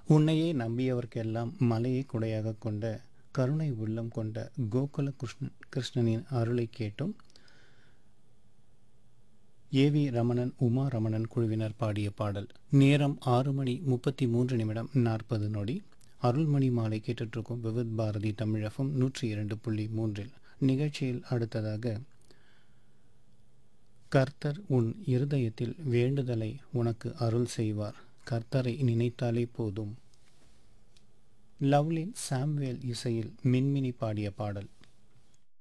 உன்னையே நம்பியவர்க்கெல்லாம் மலையை குடையாக கொண்ட கருணை உள்ளம் கொண்ட கோகுல கிருஷ்ண கிருஷ்ணனின் அருளை கேட்டும் ஏவி ரமணன் உமா ரமணன் குழுவினர் பாடிய பாடல் நேரம் ஆறு மணி முப்பத்தி மூன்று நிமிடம் நாற்பது நொடி அருள்மணி மாலை கேட்டுட்ருக்கும் விவித் பாரதி தமிழகம் நூற்றி இரண்டு புள்ளி மூன்றில் நிகழ்ச்சியில் அடுத்ததாக கர்த்தர் உன் இருதயத்தில் வேண்டுதலை உனக்கு அருள் செய்வார் கர்த்தரை நினைத்தாலே போதும் லவ்லின் சாம்வேல் இசையில் மின்மினி பாடிய பாடல்